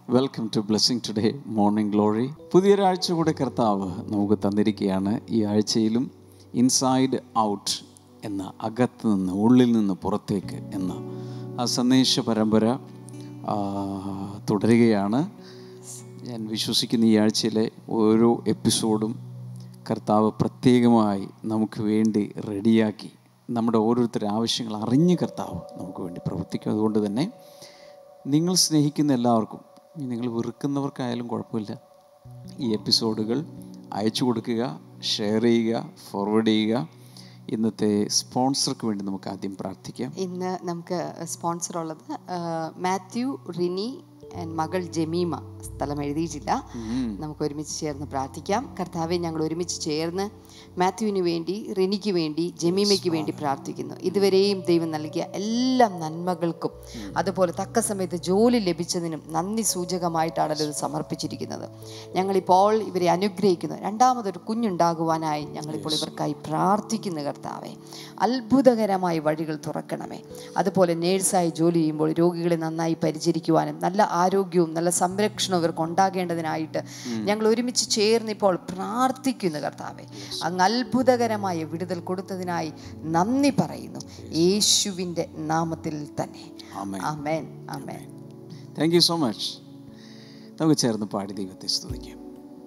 Welcome to blessing today morning glory പുതിയൊരാഴ്ച കൂടെ കർത്താവ് നമുക്ക് തന്നിരിക്കുകയാണ് ഈ ആഴ്ചയിലും ഇൻസൈഡ് ഔട്ട് എന്ന അകത്ത് നിന്ന് ഉള്ളിൽ നിന്ന് പുറത്തേക്ക് എന്ന ആ സന്ദേശ പരമ്പര ആ, തുടരുകയാണ് ഞാൻ വിശ്വസിക്കുന്ന ഈ ആഴ്ചയിലെ ഓരോ എപ്പിസോഡും കർത്താവ് പ്രത്യേകമായി നമുക്ക് വേണ്ടി റെഡിയാക്കി നമ്മുടെ ഓരോരുത്തരുടെ ആവശ്യങ്ങൾ അറിഞ്ഞ് കർത്താവ് നമുക്ക് വേണ്ടി പ്രവർത്തിക്കും അതുകൊണ്ട് തന്നെ നിങ്ങൾ സ്നേഹിക്കുന്ന എല്ലാവർക്കും ഇനി നിങ്ങൾ വെറുക്കുന്നവർക്കായാലും കുഴപ്പമില്ല ഈ എപ്പിസോഡുകൾ അയച്ചു കൊടുക്കുക ഷെയർ ചെയ്യുക ഫോർവേഡ് ചെയ്യുക ഇന്നത്തെ സ്പോൺസർക്ക് വേണ്ടി നമുക്ക് ആദ്യം പ്രാർത്ഥിക്കാം ഇന്ന് നമുക്ക് സ്പോൺസർ ഉള്ളത് ആ, മാത്യു റിനി and മകൾ ജമീമ സ്ഥലം എഴുതിയിട്ടില്ല നമുക്ക് ഒരുമിച്ച് ചേർന്ന് പ്രാർത്ഥിക്കാം കർത്താവെ ഞങ്ങൾ ഒരുമിച്ച് ചേർന്ന് മാത്യുവിന് വേണ്ടി റിനിക്ക് വേണ്ടി ജമീമയ്ക്ക് വേണ്ടി പ്രാർത്ഥിക്കുന്നു ഇതുവരെയും ദൈവം നൽകിയ എല്ലാ നന്മകൾക്കും അതുപോലെ തക്ക സമയത്ത് ജോലി ലഭിച്ചതിനും നന്ദി സൂചകമായിട്ടാണല്ലോ ഇത് സമർപ്പിച്ചിരിക്കുന്നത് ഞങ്ങളിപ്പോൾ ഇവരെ അനുഗ്രഹിക്കുന്നു രണ്ടാമതൊരു കുഞ്ഞുണ്ടാകുവാനായി ഞങ്ങളിപ്പോൾ ഇവർക്കായി പ്രാർത്ഥിക്കുന്നു കർത്താവെ അത്ഭുതകരമായ വഴികൾ തുറക്കണമേ അതുപോലെ നേഴ്സായി ജോലി ചെയ്യുമ്പോൾ രോഗികളെ നന്നായി പരിചരിക്കുവാനും നല്ല ആരോഗ്യവും നല്ല സംരക്ഷണവും ഇവർക്ക് ഉണ്ടാകേണ്ടതിനായിട്ട് ഞങ്ങൾ ഒരുമിച്ച് ചേർന്ന് ഇപ്പോൾ പ്രാർത്ഥിക്കുന്നു കർത്താവെ അങ്ങ് അത്ഭുതകരമായ വിടുതൽ കൊടുത്തതിനായി നന്ദി പറയുന്നു യേശുവിൻ്റെ നാമത്തിൽ തന്നെ amen. Amen amen thank you so much നമുക്ക് ചേർന്ന് പാടി ദൈവത്തെ സ്തുതിക്കാം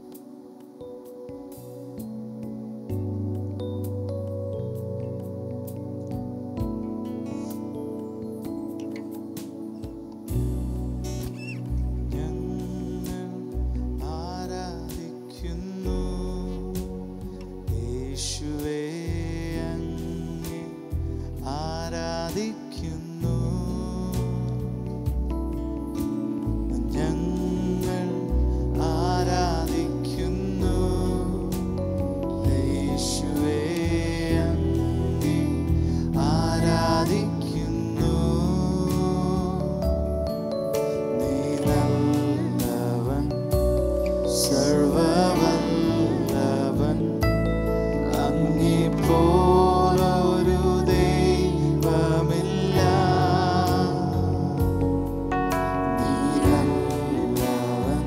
ആരാധിക്കുന്നു യേശുവേ അങ്ങേ ആരാധിക്കുന്നു ഞങ്ങൾ ആരാധിക്കുന്നു യേശുവേ അങ്ങേ ആരാധിക്കുന്നു നീ നല്ലവൻ സർവവല്ലഭൻ അങ്ങേപ്പോലൊരു ദൈവമില്ല നീ നല്ലവൻ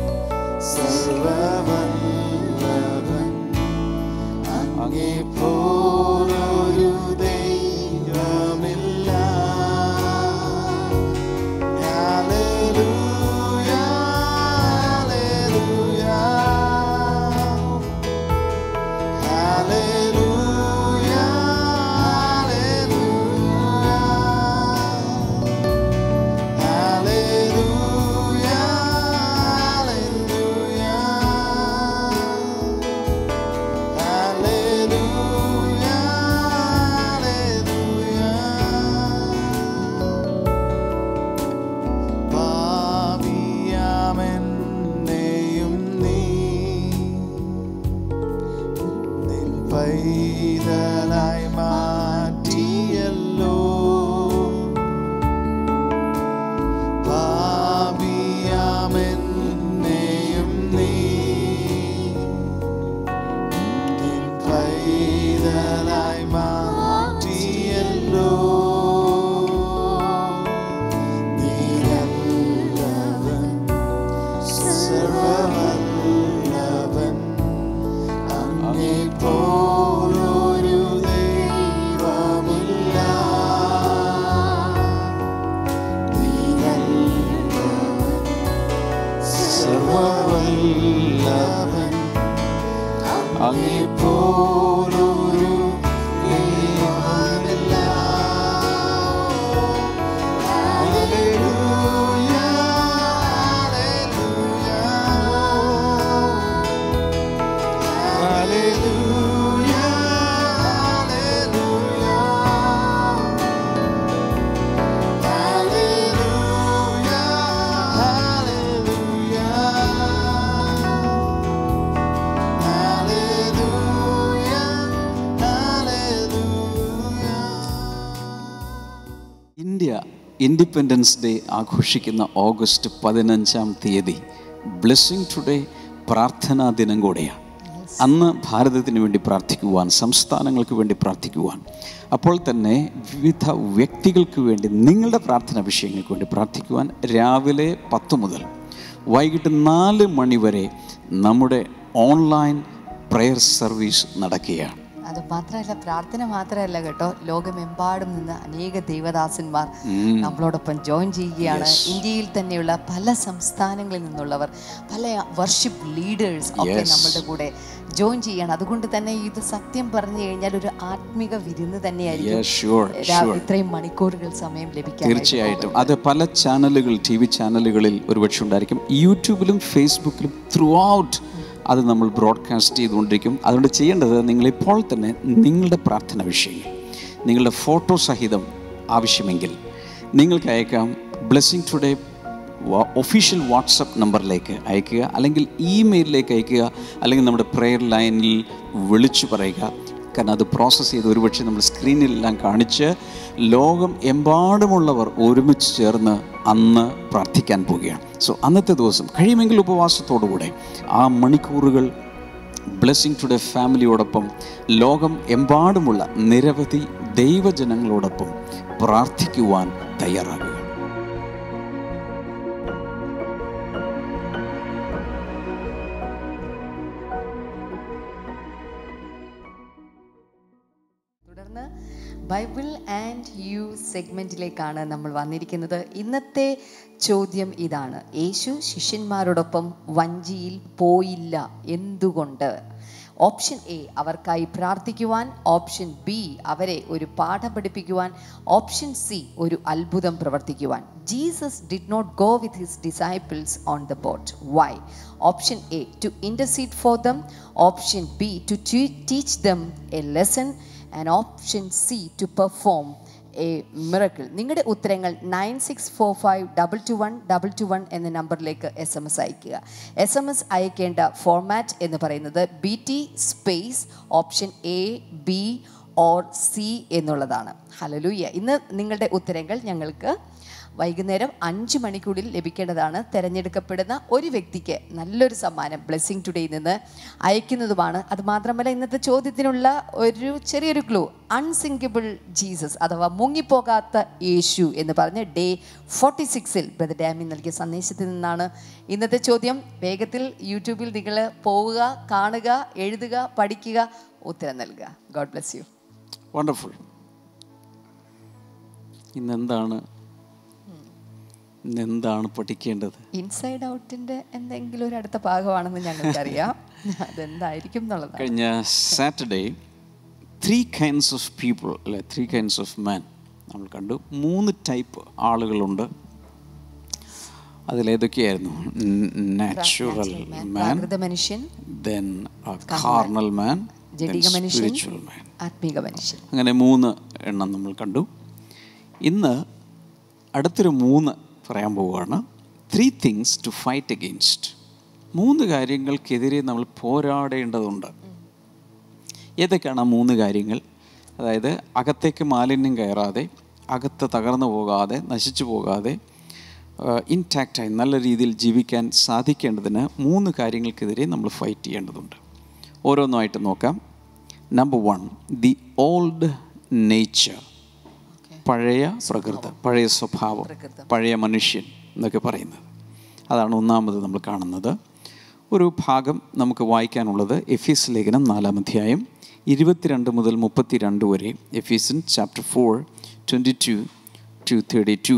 സർവവല്ലഭൻ അങ്ങേപ്പോലൊരു ദൈവമില്ല Hallelujah, hallelujah. Hallelujah, hallelujah. Hallelujah, hallelujah. Hallelujah, hallelujah. പാപിയാമെന്നെയും നീ നിൻ പൈതലായി മാറ്റിയല്ലോ പാപിയാമെന്നെയും നീ നിൻ പൈതലായി മാറ്റിയല്ലോ നീരല്ലവൻ സർവവല്ലഭൻ അങ്ങേപ്പോലൊരു ദൈവമില്ല നീരല്ലവൻ സർവവല്ലഭൻ അങ്ങേപ്പോലൊരു ദൈവമില്ല Hallelujah, hallelujah. Hallelujah, hallelujah. Hallelujah, hallelujah. Hallelujah, hallelujah. India independence day ആഘോഷിക്കുന്ന ഓഗസ്റ്റ് പതിനഞ്ചാം തീയതി ബ്ലെസ്സിങ് ടുഡേ പ്രാർത്ഥനാ ദിനം കൂടെയാണ് അന്ന് ഭാരതത്തിന് വേണ്ടി പ്രാർത്ഥിക്കുവാൻ സംസ്ഥാനങ്ങൾക്ക് വേണ്ടി പ്രാർത്ഥിക്കുവാൻ അപ്പോൾ തന്നെ വിവിധ വ്യക്തികൾക്ക് വേണ്ടി നിങ്ങളുടെ പ്രാർത്ഥന വിഷയങ്ങൾക്ക് വേണ്ടി പ്രാർത്ഥിക്കുവാൻ രാവിലെ പത്ത് മുതൽ വൈകിട്ട് നാല് മണി വരെ നമ്മുടെ ഓൺലൈൻ പ്രെയർ സർവീസ് നടക്കുകയാണ് അത് മാത്രമല്ല പ്രാർത്ഥന മാത്രമല്ല കേട്ടോ ലോകമെമ്പാടും നിന്ന് അനേക ദൈവദാസന്മാർ നമ്മളോടൊപ്പം ജോയിൻ ചെയ്യുകയാണ് ഇന്ത്യയിൽ തന്നെയുള്ള പല സംസ്ഥാനങ്ങളിൽ നിന്നുള്ളവർ പല വർഷിപ്പ് ലീഡേഴ്സ് ഒക്കെ Yes. നമ്മളുടെ കൂടെ ജോയിൻ ചെയ്യാണ് അതുകൊണ്ട് തന്നെ ഇത് സത്യം പറഞ്ഞു കഴിഞ്ഞാൽ ഒരു ആത്മിക വിരുന്ന് തന്നെയായിരിക്കും Yes, sure, രാ- sure. ഇത്രയും മണിക്കൂറുകൾ സമയം ലഭിക്കാൻ തീർച്ചയായിട്ടും അത് പല ചാനലുകൾ ടി വി ചാനലുകളിൽ ഒരുപക്ഷെ ഉണ്ടായിരിക്കും യൂട്യൂബിലും ഫേസ്ബുക്കിലും ത്രൂ ഔട്ട് അത് നമ്മൾ ബ്രോഡ്കാസ്റ്റ് ചെയ്തുകൊണ്ടിരിക്കും അതുകൊണ്ട് ചെയ്യേണ്ടത് നിങ്ങളിപ്പോൾ തന്നെ നിങ്ങളുടെ പ്രാർത്ഥന വിഷയങ്ങൾ നിങ്ങളുടെ ഫോട്ടോ സഹിതം ആവശ്യമെങ്കിൽ നിങ്ങൾക്ക് അയക്കാം ബ്ലെസ്സിങ് ടുഡേ ഒഫീഷ്യൽ വാട്സപ്പ് നമ്പറിലേക്ക് അയക്കുക അല്ലെങ്കിൽ ഇമെയിലിലേക്ക് അയക്കുക അല്ലെങ്കിൽ നമ്മുടെ പ്രെയർ ലൈനിൽ വിളിച്ചു പറയുക കാരണം അത് പ്രോസസ്സ് ചെയ്ത് ഒരുപക്ഷെ നമ്മൾ സ്ക്രീനിലെല്ലാം കാണിച്ച് ലോകം എമ്പാടുമുള്ളവർ ഒരുമിച്ച് ചേർന്ന് അന്ന് പ്രാർത്ഥിക്കാൻ പോവുകയാണ് സോ അന്നത്തെ ദിവസം കഴിയുമെങ്കിൽ ഉപവാസത്തോടുകൂടെ ആ മണിക്കൂറുകൾ ബ്ലെസ്സിങ് ടുഡേ ഫാമിലിയോടൊപ്പം ലോകം എമ്പാടുമുള്ള നിരവധി ദൈവജനങ്ങളോടൊപ്പം പ്രാർത്ഥിക്കുവാൻ തയ്യാറാകുക തുടർന്ന് ബൈബിൾ ആൻഡ് യു സെഗ്മെന്റിലേക്കാണ് നമ്മൾ വന്നിരിക്കുന്നത് ഇന്നത്തെ ചോദ്യം ഇതാണ് യേശു ശിഷ്യന്മാരോടൊപ്പം വഞ്ചിയിൽ പോയില്ല എന്തുകൊണ്ട് ഓപ്ഷൻ എ അവർക്കായി പ്രാർത്ഥിക്കുവാൻ ഓപ്ഷൻ ബി അവരെ ഒരു പാഠം പഠിപ്പിക്കുവാൻ ഓപ്ഷൻ സി ഒരു അത്ഭുതം പ്രവർത്തിക്കുവാൻ Jesus did not go with his disciples on the boat why option A to intercede for them option B to teach them a lesson and option C to perform a miracle നിങ്ങളുടെ ഉത്തരങ്ങൾ nine six four five double two one double two one എന്ന നമ്പറിലേക്ക് S M S അയക്കുക S M S അയക്കേണ്ട format എന്ന് പറയുന്നത് B T space option A B or C എന്നുള്ളതാണ് ഹലലൂയ ഇന്ന് നിങ്ങളുടെ ഉത്തരങ്ങൾ ഞങ്ങൾക്ക് വൈകുന്നേരം അഞ്ച് മണിക്കൂറിൽ ലഭിക്കേണ്ടതാണ് തിരഞ്ഞെടുക്കപ്പെടുന്ന ഒരു വ്യക്തിക്ക് നല്ലൊരു സമ്മാനം ബ്ലെസ്സിങ് ടുഡേയിൽ നിന്ന് അയക്കുന്നതുമാണ് അത് മാത്രമല്ല ഇന്നത്തെ ചോദ്യത്തിനുള്ള ഒരു ചെറിയൊരു ക്ലൂ അൺസിങ്കബിൾ ജീസസ് അഥവാ മുങ്ങിപ്പോകാത്ത യേശു എന്ന് പറഞ്ഞ് ഡേ ഫോർട്ടി സിക്സിൽ ബ്രദർ ഡാമി നൽകിയ സന്ദേശത്തിൽ നിന്നാണ് ഇന്നത്തെ ചോദ്യം വേഗത്തിൽ യൂട്യൂബിൽ നിങ്ങൾ പോവുക കാണുക എഴുതുക പഠിക്കുക ഉത്തരം നൽകുക ഗോഡ് ബ്ലെസ് യു വണ്ടർഫുൾ ഇന്നെന്താണ് ഇന്നെന്താണ് പഠിക്കേണ്ടത് ഇൻസൈഡ് ഔട്ടിന്റെ എന്തെങ്കിലും ഒരു അടുത്ത ഭാഗമാണെന്ന് ഞങ്ങൾക്കറിയാം അതെന്തായിരിക്കും എന്നുള്ളതാണ് കഴിഞ്ഞ Saturday three kinds of people അല്ലെ ത്രീ കൈൻഡ്സ് ഓഫ് മാൻ നമ്മൾ കണ്ടു മൂന്ന് ടൈപ്പ് ആളുകളുണ്ട് അതിലേതൊക്കെയായിരുന്നു നാച്ചുറൽ മാൻ പ്രാകൃത മനുഷ്യൻ ദെൻ കാർണൽ മാൻ ജഡിക മനുഷ്യൻ സ്പിരിച്വൽ മാൻ ആത്മീക മനുഷ്യൻ അങ്ങനെ മൂന്ന് എണ്ണം നമ്മൾ കണ്ടു ഇന്ന് അടുത്തൊരു മൂന്ന് പറയാൻ പോവുകയാണ് three things to fight against മൂന്ന് കാര്യങ്ങൾക്കെതിരെ നമ്മൾ പോരാടേണ്ടതുണ്ട് ഏതൊക്കെയാണ് ആ മൂന്ന് കാര്യങ്ങൾ അതായത് അകത്തേക്ക് മാലിന്യം കയറാതെ അകത്ത് തകർന്നു പോകാതെ നശിച്ചു പോകാതെ ഇൻടാക്റ്റായി നല്ല രീതിയിൽ ജീവിക്കാൻ സാധിക്കേണ്ടതിന് മൂന്ന് കാര്യങ്ങൾക്കെതിരെ നമ്മൾ ഫൈറ്റ് ചെയ്യേണ്ടതുണ്ട് ഓരോന്നുമായിട്ട് നോക്കാം number one the old nature പഴയ പ്രകൃതം പഴയ സ്വഭാവം പഴയ മനുഷ്യൻ എന്നൊക്കെ പറയുന്നത് അതാണ് ഒന്നാമത് നമ്മൾ കാണുന്നത് ഒരു ഭാഗം നമുക്ക് വായിക്കാനുള്ളത് എഫീസ് ലേഖനം നാലാം അധ്യായം ഇരുപത്തിരണ്ട് മുതൽ മുപ്പത്തിരണ്ട് വരെ Ephesians chapter four twenty two to thirty two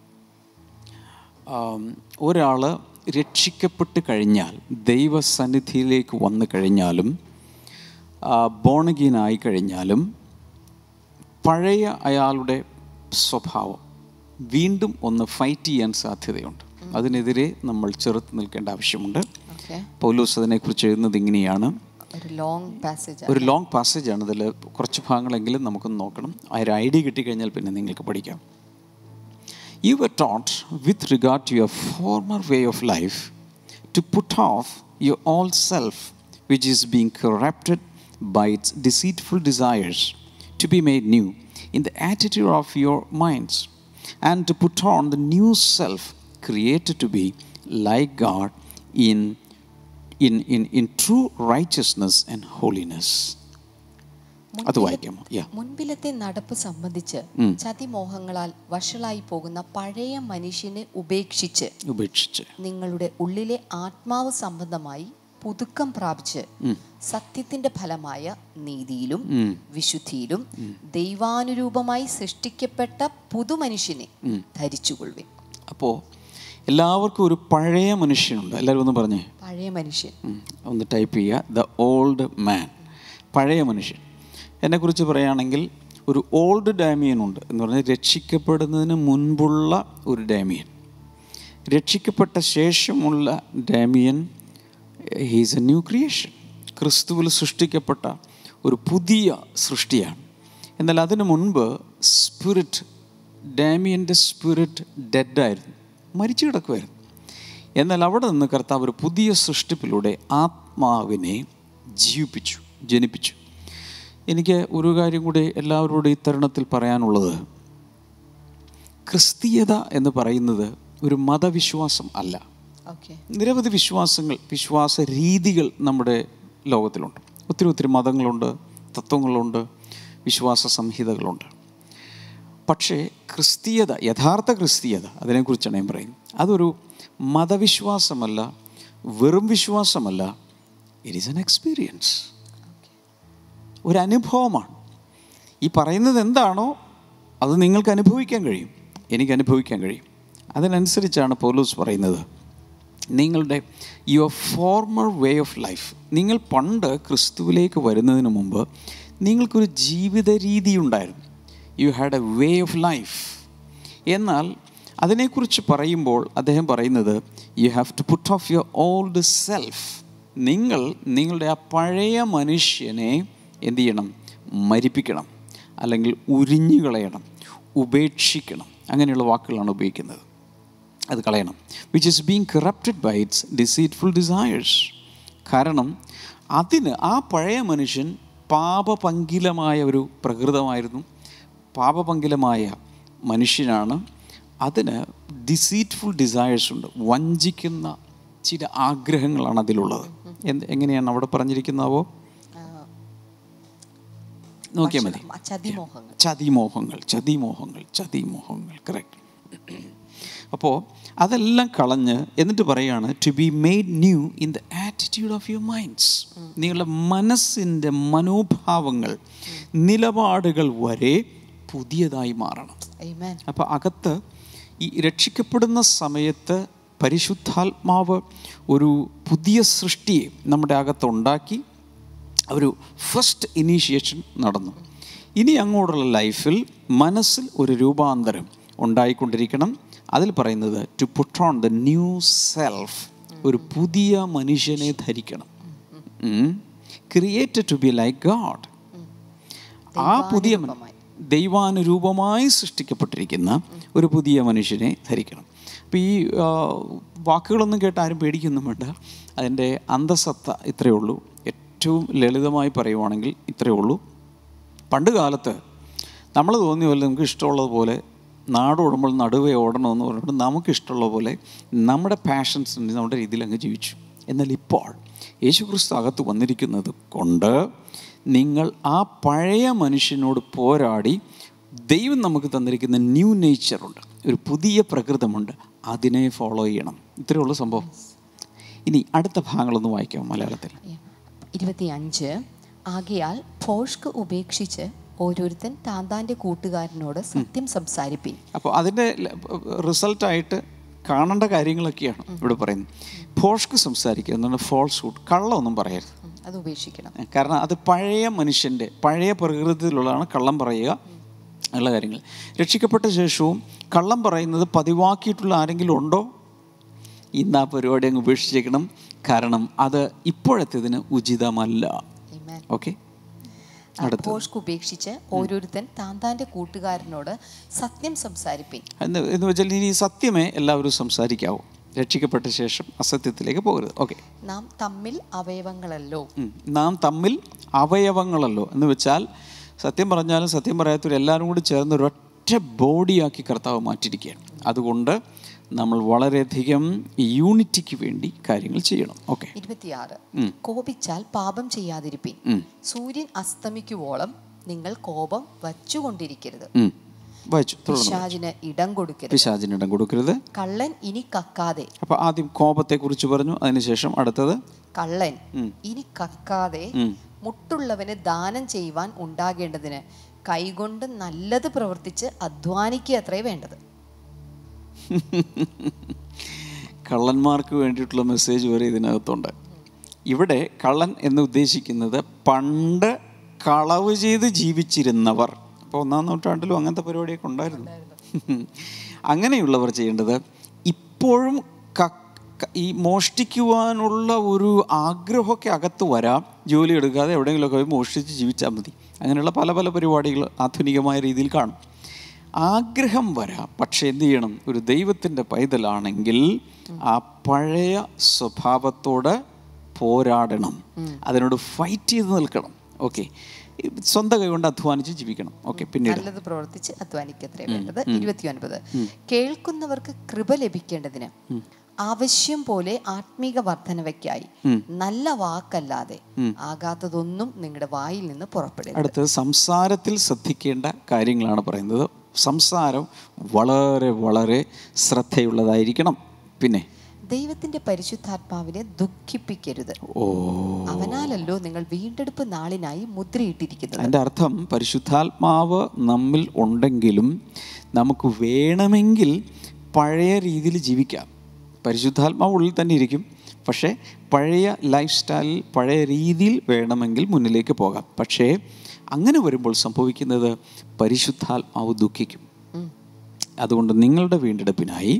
ഒരാൾ രക്ഷിക്കപ്പെട്ട് കഴിഞ്ഞാൽ ദൈവസന്നിധിയിലേക്ക് വന്നു കഴിഞ്ഞാലും ബോണഗീനായി കഴിഞ്ഞാലും പഴയ അയാളുടെ സ്വഭാവം വീണ്ടും ഒന്ന് ഫൈറ്റ് ചെയ്യാൻ സാധ്യതയുണ്ട് അതിനെതിരെ നമ്മൾ ചെറുത്ത് നിൽക്കേണ്ട ആവശ്യമുണ്ട് ഓക്കെ പൗലോസ് അതിനെക്കുറിച്ച് എഴുതുന്നത് ഇങ്ങനെയാണ് ഒരു ലോങ് പാസേജ് ഒരു ലോങ് പാസേജ് ആണ് ഇതിൽ കുറച്ച് ഭാഗങ്ങളെങ്കിലും നമുക്കൊന്ന് നോക്കണം ആ ഒരു ഐഡിയ കിട്ടിക്കഴിഞ്ഞാൽ പിന്നെ നിങ്ങൾക്ക് പഠിക്കാം You were taught with regard to your former way of life to put off your old self, which is being corrupted by its deceitful desires, to be made new in the attitude of your minds, and to put on the new self, created to be like God in, in, in, in true righteousness and holiness. അത് വായിക്കാമോ യാ മുൻപിലത്തെ നടപ്പ് സംബന്ധിച്ച് ഉം. ചതിമോഹങ്ങളാൽ വഷളായി പോകുന്ന പഴയ മനുഷ്യനെ ഉപേക്ഷിച്ച് ഉപേക്ഷിച്ച് നിങ്ങളുടെ ഉള്ളിലെ ആത്മാവ് സംബന്ധമായി പുതുക്കം പ്രാപിച്ച് സത്യത്തിന്റെ ഫലമായ നീതിയിലും ഉം. വിശുദ്ധിയിലും ദൈവാനുരൂപമായി സൃഷ്ടിക്കപ്പെട്ട പുതുമനുഷ്യനെ ധരിച്ചുകൊള്ളുവിൻ അപ്പോൾ എല്ലാവർക്കും ഒരു പഴയ മനുഷ്യനുണ്ട് എല്ലാവരും ഒന്ന് പറഞ്ഞേ പഴയ മനുഷ്യൻ ഉം. ഒന്ന് ടൈപ്പ് ചെയ്യുക ദ ഓൾഡ് മാൻ പഴയ മനുഷ്യൻ എന്നെക്കുറിച്ച് പറയുകയാണെങ്കിൽ ഒരു ഓൾഡ് ഡാമിയൻ ഉണ്ട് എന്ന് പറഞ്ഞാൽ രക്ഷിക്കപ്പെടുന്നതിന് മുൻപുള്ള ഒരു ഡാമിയൻ രക്ഷിക്കപ്പെട്ട ശേഷമുള്ള ഡാമിയൻ ഹീസ് എ ന്യൂ ക്രിയേഷൻ ക്രിസ്തുവിൽ സൃഷ്ടിക്കപ്പെട്ട ഒരു പുതിയ സൃഷ്ടിയാണ് എന്നാൽ അതിനു മുൻപ് സ്പിരിറ്റ് ഡാമിയൻ്റെ സ്പിരിറ്റ് ഡെഡായിരുന്നു മരിച്ചു കിടക്കുമായിരുന്നു എന്നാൽ അവിടെ നിന്ന് കർത്താവ് ഒരു പുതിയ സൃഷ്ടിപ്പിലൂടെ ആത്മാവിനെ ജീവിപ്പിച്ചു ജനിപ്പിച്ചു എനിക്ക് ഒരു കാര്യം കൂടി എല്ലാവരോടും ഈ തരുണത്തിൽ പറയാനുള്ളത് ക്രിസ്തീയത എന്ന് പറയുന്നത് ഒരു മതവിശ്വാസം അല്ല ഓക്കെ നിരവധി വിശ്വാസങ്ങൾ വിശ്വാസ രീതികൾ നമ്മുടെ ലോകത്തിലുണ്ട് ഒത്തിരി ഒത്തിരി മതങ്ങളുണ്ട് തത്വങ്ങളുണ്ട് വിശ്വാസ സംഹിതകളുണ്ട് പക്ഷേ ക്രിസ്തീയത യഥാർത്ഥ ക്രിസ്തീയത അതിനെക്കുറിച്ചാണ് ഞാൻ പറയുന്നത് അതൊരു മതവിശ്വാസമല്ല വെറും വിശ്വാസമല്ല ഇറ്റ് ഈസ് എൻ എക്സ്പീരിയൻസ് ഒരു അനുഭവമാണ് ഈ പറയുന്നത് എന്താണോ അത് നിങ്ങൾക്ക് അനുഭവിക്കാൻ കഴിയും എനിക്ക് അനുഭവിക്കാൻ കഴിയും അതിനനുസരിച്ചാണ് പൗലൂസ് പറയുന്നത് നിങ്ങളുടെ your former way of life നിങ്ങൾ പണ്ട് ക്രിസ്തുവിലേക്ക് വരുന്നതിന് മുമ്പ് നിങ്ങൾക്കൊരു ജീവിത രീതി ഉണ്ടായിരുന്നു you had a way of life എന്നാൽ അതിനെക്കുറിച്ച് പറയുമ്പോൾ അദ്ദേഹം പറയുന്നത് you have to put off your old self നിങ്ങൾ നിങ്ങളുടെ ആ പഴയ മനുഷ്യനെ എന്ത് ചെയ്യണം മരിപ്പിക്കണം അല്ലെങ്കിൽ ഉരിഞ്ഞു കളയണം ഉപേക്ഷിക്കണം അങ്ങനെയുള്ള വാക്കുകളാണ് ഉപയോഗിക്കുന്നത് അത് കളയണം which is being corrupted by its deceitful desires കാരണം അതിന് ആ പഴയ മനുഷ്യൻ പാപപങ്കിലമായ ഒരു പ്രകൃതമായിരുന്നു പാപപങ്കിലമായ മനുഷ്യനാണ് അതിന് ഡിസീറ്റ്ഫുൾ ഡിസയേഴ്സ് ഉണ്ട് വഞ്ചിക്കുന്ന ചില ആഗ്രഹങ്ങളാണ് അതിലുള്ളത് എന്ത് എങ്ങനെയാണ് അവിടെ പറഞ്ഞിരിക്കുന്നവോ നോക്കിയാൽ മതി ചതിമോഹങ്ങൾ ചതിമോഹങ്ങൾ ചതിമോഹങ്ങൾ ചതിമോഹങ്ങൾ കറക്റ്റ് അപ്പോൾ അതെല്ലാം കളഞ്ഞ് എന്നിട്ട് പറയാണ് to be made new in the attitude of your minds നിങ്ങളുടെ മനസ്സിൻ്റെ മനോഭാവങ്ങൾ നിലപാടുകൾ വരെ പുതിയതായി മാറണം Amen. അപ്പോൾ അകത്ത് ഈ രക്ഷിക്കപ്പെടുന്ന സമയത്ത് പരിശുദ്ധാത്മാവ് ഒരു പുതിയ സൃഷ്ടിയെ നമ്മുടെ അകത്തുണ്ടാക്കി ഒരു ഫസ്റ്റ് ഇനീഷ്യേഷൻ നടന്നു ഇനി അങ്ങോട്ടുള്ള ലൈഫിൽ മനസ്സിൽ ഒരു രൂപാന്തരം ഉണ്ടായിക്കൊണ്ടിരിക്കണം അതിൽ പറയുന്നത് to put on the new self ഒരു പുതിയ മനുഷ്യനെ ധരിക്കണം created to be like God ആ പുതിയ മന- ദൈവാനുരൂപമായി സൃഷ്ടിക്കപ്പെട്ടിരിക്കുന്ന ഒരു പുതിയ മനുഷ്യനെ ധരിക്കണം അപ്പോൾ ഈ ആ, വാക്കുകളൊന്നും കേട്ട് ആരും പേടിക്കൊന്നും വേണ്ട അതിൻ്റെ അന്തസത്ത ഇത്രയേ ഉള്ളൂ ഏറ്റവും ലളിതമായി പറയുവാണെങ്കിൽ ഇത്രയേ ഉള്ളൂ പണ്ട് കാലത്ത് നമ്മൾ തോന്നിയ പോലെ നമുക്ക് ഇഷ്ടമുള്ളത് പോലെ നാട് ഓടുമ്പോൾ നടുവേ ഓടണമെന്ന് പറഞ്ഞിട്ട് നമുക്ക് ഇഷ്ടമുള്ള പോലെ നമ്മുടെ പാഷൻസ് നമ്മുടെ രീതിയിൽ അങ്ങ് ജീവിച്ചു എന്നാൽ ഇപ്പോൾ യേശുക്രിസ്തു അകത്ത് വന്നിരിക്കുന്നത് കൊണ്ട് നിങ്ങൾ ആ പഴയ മനുഷ്യനോട് പോരാടി ദൈവം നമുക്ക് തന്നിരിക്കുന്ന ന്യൂ നേച്ചറുണ്ട് ഒരു പുതിയ പ്രകൃതമുണ്ട് അതിനെ ഫോളോ ചെയ്യണം ഇത്രയേ ഉള്ളൂ സംഭവം ഇനി അടുത്ത ഭാഗങ്ങളൊന്ന് വായിക്കാം മലയാളത്തിൽ ഇരുപത്തിയഞ്ച് ആകയാൽ ഫോഷ്ക്ക് ഉപേക്ഷിച്ച് ഓരോരുത്തൻ താന്താന്റെ കൂട്ടുകാരനോട് സത്യം സംസാരിപ്പിൻ അപ്പോൾ അതിൻ്റെ റിസൾട്ടായിട്ട് കാണേണ്ട കാര്യങ്ങളൊക്കെയാണ് ഇവിടെ പറയുന്നത് ഫോഷ്ക്ക് സംസാരിക്കുക എന്താണ് ഫോൾസ്ഹുഡ് കള്ളമൊന്നും പറയരുത് ഉം, അത് ഉപേക്ഷിക്കണം കാരണം അത് പഴയ മനുഷ്യൻ്റെ പഴയ പ്രകൃതിയിലുള്ളതാണ് കള്ളം പറയുക ഉള്ള കാര്യങ്ങൾ രക്ഷിക്കപ്പെട്ട ശേഷവും കള്ളം പറയുന്നത് പതിവാക്കിയിട്ടുള്ള ആരെങ്കിലും ഉണ്ടോ ഇന്ന് ആ പരിപാടി അങ്ങ് ഉപേക്ഷിച്ചേക്കണം കാരണം അത് ഇപ്പോഴത്തേതിന് ഉചിതമല്ല Amen. ഓക്കെ ഫോഷ്ക്ക് ഉപേക്ഷിച്ച് ഓരോരുത്തൻ താന്താന്റെ കൂട്ടുകാരനോട് സത്യം സംസാരിപ്പിൻ എന്ന് എന്ന് വെച്ചാൽ ഇനി സത്യമേ എല്ലാവരും സംസാരിക്കാവൂ രക്ഷിക്കപ്പെട്ട ശേഷം അസത്യത്തിലേക്ക് പോകരുത് ഓക്കെ നാം തമ്മിൽ അവയവങ്ങളല്ലോ നാം തമ്മിൽ അവയവങ്ങളല്ലോ എന്ന് വെച്ചാൽ സത്യം പറഞ്ഞാലും സത്യം പറയാത്തവരും എല്ലാവരും കൂടി ചേർന്ന് ഒരൊറ്റ ബോഡിയാക്കി കർത്താവ് മാറ്റിയിരിക്കുകയാണ് അതുകൊണ്ട് നമ്മൾ വളരെയധികം യൂണിറ്റിക്ക് വേണ്ടി കാര്യങ്ങൾ ചെയ്യണം ഓക്കെ ഇരുപത്തിയാറ് കോപിച്ചാൽ പാപം ചെയ്യാതിരിപ്പിൻ സൂര്യൻ അസ്തമിക്കുവോളം നിങ്ങൾ കോപം വച്ചുകൊണ്ടിരിക്കരുത് വായിച്ചു തുടർന്ന് പിശാചിന് ഇടം കൊടുക്കരുത് പിശാചിനിടം കൊടുക്കരുത് കള്ളൻ ഇനി കക്കാതെ അപ്പോൾ ആദ്യം കോപത്തെക്കുറിച്ച് പറഞ്ഞു അതിനുശേഷം അടുത്തത് കള്ളൻ ഇനി കക്കാതെ മുട്ടുള്ളവന് ദാനം ചെയ്യുവാൻ ഉണ്ടാകേണ്ടതിന് കൈകൊണ്ട് നല്ലത് പ്രവർത്തിച്ച് അധ്വാനിക്കുക അത്രേ വേണ്ടത് കള്ളന്മാർക്ക് വേണ്ടിയിട്ടുള്ള മെസ്സേജ് വരെ ഇതിനകത്തുണ്ട് ഇവിടെ കള്ളൻ എന്ന് ഉദ്ദേശിക്കുന്നത് പണ്ട് കളവ് ചെയ്ത് ജീവിച്ചിരുന്നവർ അപ്പോൾ ഒന്നാം നൂറ്റാണ്ടിലും അങ്ങനത്തെ പരിപാടിയൊക്കെ ഉണ്ടായിരുന്നു അങ്ങനെയുള്ളവർ ചെയ്യേണ്ടത് ഇപ്പോഴും ക- ക- ഈ മോഷ്ടിക്കുവാനുള്ള ഒരു ആഗ്രഹമൊക്കെ അകത്ത് വരാം ജോലി എടുക്കാതെ എവിടെയെങ്കിലുമൊക്കെ പോയി മോഷ്ടിച്ച് ജീവിച്ചാൽ മതി അങ്ങനെയുള്ള പല പല പരിപാടികൾ ആധുനികമായ രീതിയിൽ കാണും ആഗ്രഹം വരാം പക്ഷെ എന്ത് ചെയ്യണം ഒരു ദൈവത്തിൻ്റെ പൈതലാണെങ്കിൽ ആ പഴയ സ്വഭാവത്തോട് പോരാടണം അതിനോട് ഫൈറ്റ് ചെയ്ത് നിൽക്കണം ഓക്കെ സ്വന്തം കൈ കൊണ്ട് അധ്വാനിച്ച് ജീവിക്കണം ഓക്കെ പിന്നീട് നല്ലത് പ്രവർത്തിച്ച് അധ്വാനിക്കത്രേ വേണ്ടത് ഇരുപത്തിയൊൻപത് കേൾക്കുന്നവർക്ക് കൃപ ലഭിക്കേണ്ടതിന് ആവശ്യം പോലെ ആത്മീക വർധനവയ്ക്കായി നല്ല വാക്കല്ലാതെ ആകാത്തതൊന്നും നിങ്ങളുടെ വായിൽ നിന്ന് പുറപ്പെടരുത് അടുത്തത് സംസാരത്തിൽ ശ്രദ്ധിക്കേണ്ട കാര്യങ്ങളാണ് പറയുന്നത് സംസാരം വളരെ വളരെ ശ്രദ്ധയുള്ളതായിരിക്കണം പിന്നെ ദൈവത്തിന്റെ പരിശുദ്ധാത്മാവിനെ ദുഃഖിപ്പിക്കരുത് ഓ അവനാലല്ലോ നിങ്ങൾ വീണ്ടെടുപ്പ് നാളിനായി മുദ്രയിട്ടിരിക്കുന്നത് അതിൻ്റെ അർത്ഥം പരിശുദ്ധാത്മാവ് നമ്മിൽ ഉണ്ടെങ്കിലും നമുക്ക് വേണമെങ്കിൽ പഴയ രീതിയിൽ ജീവിക്കാം പരിശുദ്ധാത്മാവ് ഉള്ളിൽ തന്നെ ഇരിക്കും പക്ഷേ പഴയ ലൈഫ് സ്റ്റൈലിൽ പഴയ രീതിയിൽ വേണമെങ്കിൽ മുന്നിലേക്ക് പോകാം പക്ഷേ അങ്ങനെ വരുമ്പോൾ സംഭവിക്കുന്നത് പരിശുദ്ധാത്മാവ് ദുഃഖിക്കും അതുകൊണ്ട് നിങ്ങളുടെ വീണ്ടെടുപ്പിനായി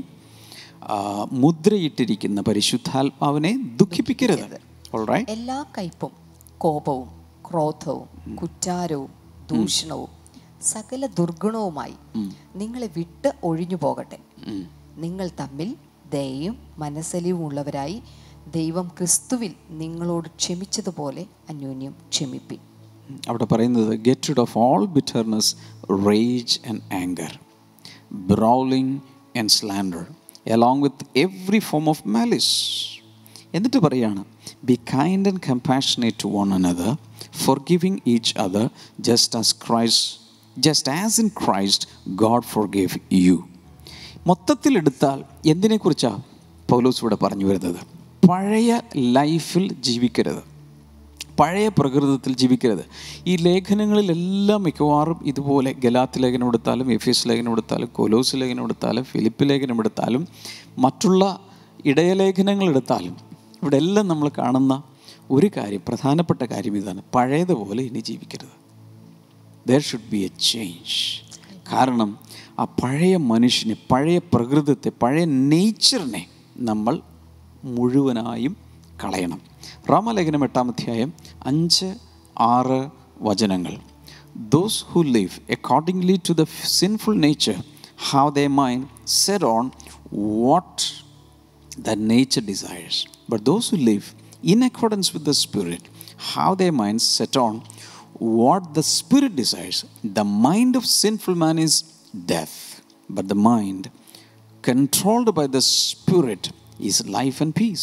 ആ, മുദ്രയിട്ടിരിക്കുന്ന പരിശുദ്ധാത്മാവിനെ ദുഃഖിപ്പിക്കരുത് ഓൾറൈറ്റ് എല്ലാ കയ്പും കോപവും ക്രോധവും കുറ്റാരവും ദൂഷണവും സകല ദുർഗുണവുമായി നിങ്ങളെ വിട്ട് ഒഴിഞ്ഞു പോകട്ടെ നിങ്ങൾ തമ്മിൽ ദയയും മനസ്സലിവും ഉള്ളവരായി ദൈവം ക്രിസ്തുവിൽ നിങ്ങളോട് ക്ഷമിച്ചതുപോലെ അന്യോന്യം ക്ഷമിപ്പിൻ അവിടെ പറയുന്നത് get rid of all bitterness rage and anger brawling and slander along with every form of malice എന്നിട്ട് പറയാണ് be kind and compassionate to one another forgiving each other just as Christ just as in Christ God forgive you മൊത്തത്തിലെടുത്താൽ എന്തിനെക്കുറിച്ചാണ് പൗലോസ് ഇവിടെ പറഞ്ഞു വരുന്നത് പഴയ ലൈഫിൽ ജീവിക്കരുത് പഴയ പ്രകൃതത്തിൽ ജീവിക്കരുത് ഈ ലേഖനങ്ങളിലെല്ലാം മിക്കവാറും ഇതുപോലെ ഗലാത്ത് ലേഖനം എടുത്താലും എഫ് എസ് ലേഖനം എടുത്താലും കൊലോസ് ലേഖനം എടുത്താലും ഫിലിപ്പ് ലേഖനം എടുത്താലും മറ്റുള്ള ഇടയലേഖനങ്ങൾ എടുത്താലും ഇവിടെ എല്ലാം നമ്മൾ കാണുന്ന ഒരു കാര്യം പ്രധാനപ്പെട്ട കാര്യം ഇതാണ് പഴയതുപോലെ ഇനി ജീവിക്കരുത് there should be a change കാരണം ആ പഴയ മനുഷ്യനെ പഴയ പ്രകൃതത്തെ പഴയ നേച്ചറിനെ നമ്മൾ മുഴുവനായും കളയണം റോമലേഖനം എട്ടാം അധ്യായം അഞ്ച് ആറ് വചനങ്ങൾ those who live accordingly to the sinful nature have the mind set on what that nature desires. But those who live in accordance with the Spirit have their minds set on what the Spirit desires. The mind of sinful man is death, but the mind controlled by the Spirit is life and peace.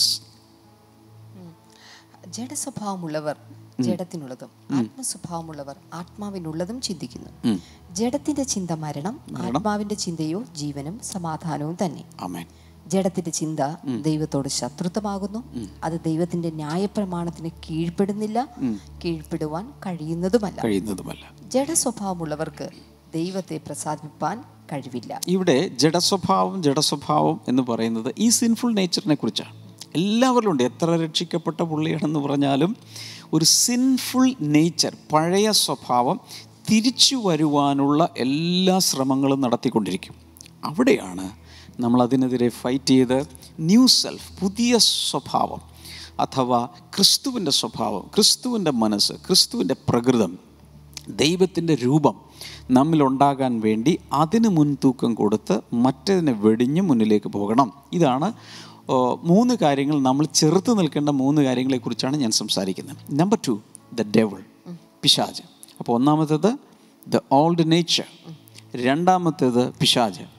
ജഡസ്വഭാവമുള്ളവർ ജഡത്തിനുള്ളതും ആത്മസ്വഭാവമുള്ളവർ ആത്മാവിനുള്ളതും ചിന്തിക്കുന്നു ജഡത്തിന്റെ ചിന്ത മരണം ആത്മാവിന്റെ ചിന്തയോ ജീവനും സമാധാനവും തന്നെ Amen. ജഡത്തിന്റെ ചിന്ത ദൈവത്തോട് ശത്രുത്വമാകുന്നു അത് ദൈവത്തിന്റെ ന്യായപ്രമാണത്തിന് കീഴ്പ്പെടുന്നില്ല കീഴ്പ്പെടുവാൻ കഴിയുന്നതുമല്ല കഴിയുന്നതുമല്ല ജഡസ്വഭാവമുള്ളവർക്ക് ദൈവത്തെ പ്രസാദിപ്പാൻ കഴിവില്ല ഇവിടെ ജഡസ്വഭാവം ജഡസ്വഭാവം എന്ന് പറയുന്നത് ഈ സിൻഫുൾ നേച്ചറിനെ കുറിച്ചാണ് എല്ലാവരിലും ഉണ്ട് എത്ര രക്ഷിക്കപ്പെട്ട പുള്ളിയാണെന്ന് പറഞ്ഞാലും ഒരു സിൻഫുൾ നേച്ചർ പഴയ സ്വഭാവം തിരിച്ചു വരുവാനുള്ള എല്ലാ ശ്രമങ്ങളും നടത്തിക്കൊണ്ടിരിക്കും അവിടെയാണ് നമ്മൾ അതിനെതിരെ ഫൈറ്റ് ചെയ്ത് ന്യൂ സെൽഫ് പുതിയ സ്വഭാവം അഥവാ ക്രിസ്തുവിൻ്റെ സ്വഭാവം ക്രിസ്തുവിൻ്റെ മനസ്സ് ക്രിസ്തുവിൻ്റെ പ്രകൃതം ദൈവത്തിൻ്റെ രൂപം നമ്മിലുണ്ടാകാൻ വേണ്ടി അതിന് മുൻതൂക്കം കൊടുത്ത് മറ്റതിനെ വെടിഞ്ഞ് മുന്നിലേക്ക് പോകണം ഇതാണ് ഓ, മൂന്ന് കാര്യങ്ങൾ നമ്മൾ ചെറുത്ത് നിൽക്കേണ്ട മൂന്ന് കാര്യങ്ങളെക്കുറിച്ചാണ് ഞാൻ സംസാരിക്കുന്നത് നമ്പർ ടു ദ ഡെവൾ പിശാജ് അപ്പോൾ ഒന്നാമത്തേത് ദ ഓൾഡ് നേച്ചർ രണ്ടാമത്തേത് പിശാജ്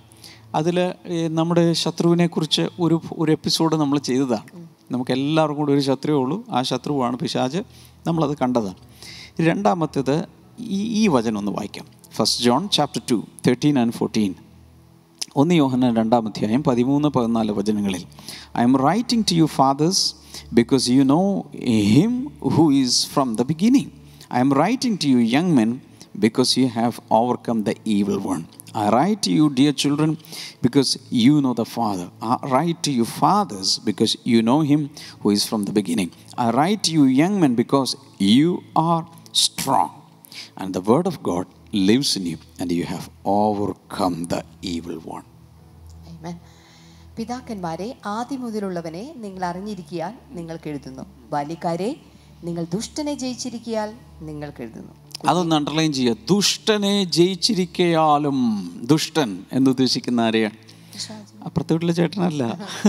അതിൽ നമ്മുടെ ശത്രുവിനെ കുറിച്ച് ഒരു ഒരു എപ്പിസോഡ് നമ്മൾ ചെയ്തതാണ് നമുക്ക് എല്ലാവർക്കും കൂടി ഒരു ശത്രുവേ ഉള്ളൂ ആ ശത്രുവാണ് പിശാജ് നമ്മളത് കണ്ടതാണ് രണ്ടാമത്തേത് ഈ ഈ വചനം ഒന്ന് വായിക്കാം first John chapter two thirteen and fourteen ഒന്ന് യോഹന രണ്ടാം അധ്യായം പതിമൂന്ന് പതിനാല് വചനങ്ങളിൽ I'm writing to you fathers because you know him who is from the beginning I'm writing to you young men because you have overcome the evil one I write to you dear children because you know the father I write to you fathers because you know him who is from the beginning I write to you young men because you are strong and the word of God lives in you, and you have overcome the evil one. Amen. പിതാക്കന്മാരെ ആദ്യം മുതലുള്ളവനെ നിങ്ങൾ അറിഞ്ഞിരിക്കിയാൽ നിങ്ങൾക്ക് എഴുതുന്നു ബാല്യക്കാരെ നിങ്ങൾ ദുഷ്ടനെ ജയിച്ചിരിക്കിയാൽ നിങ്ങൾക്ക് എഴുതുന്നു അതൊന്ന് അണ്ടർലൈൻ ചെയ്യുക ദുഷ്ടനെ ജയിച്ചിരിക്കയാലും ദുഷ്ടൻ എന്ന് ഉദ്ദേശിക്കുന്ന ആരെയാണ് അപ്പുറത്തെ വീട്ടിലെ ചേട്ടനല്ല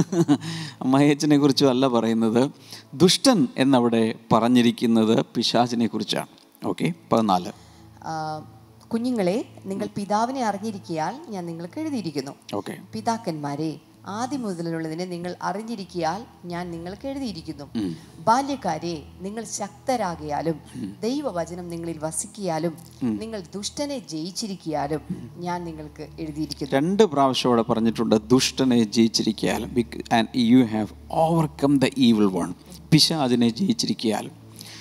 മഹേച്ചനെ കുറിച്ചും അല്ല പറയുന്നത് ദുഷ്ടൻ എന്നവിടെ പറഞ്ഞിരിക്കുന്നത് പിശാചിനെ കുറിച്ചാണ് ഓക്കെ പതിനാല് ആ, കുഞ്ഞുങ്ങളെ നിങ്ങൾ പിതാവിനെ അറിഞ്ഞിരിക്കിയാൽ ഞാൻ നിങ്ങൾക്ക് എഴുതിയിരിക്കുന്നു ഓക്കെ പിതാക്കന്മാരെ ആദ്യം മുതലുള്ളതിനെ നിങ്ങൾ അറിഞ്ഞിരിക്കിയാൽ ഞാൻ നിങ്ങൾക്ക് എഴുതിയിരിക്കുന്നു ബാല്യക്കാരെ നിങ്ങൾ ശക്തരാകിയാലും ദൈവവചനം നിങ്ങളിൽ വസിക്കിയാലും നിങ്ങൾ ദുഷ്ടനെ ജയിച്ചിരിക്കിയാലും ഞാൻ നിങ്ങൾക്ക് എഴുതിയിരിക്കുന്നു രണ്ട് പ്രാവശ്യം അവിടെ പറഞ്ഞിട്ടുണ്ട് ദുഷ്ടനെ ജയിച്ചിരിക്കാലും and you have overcome the evil one പിശാചിനെ ജയിച്ചിരിക്കാലും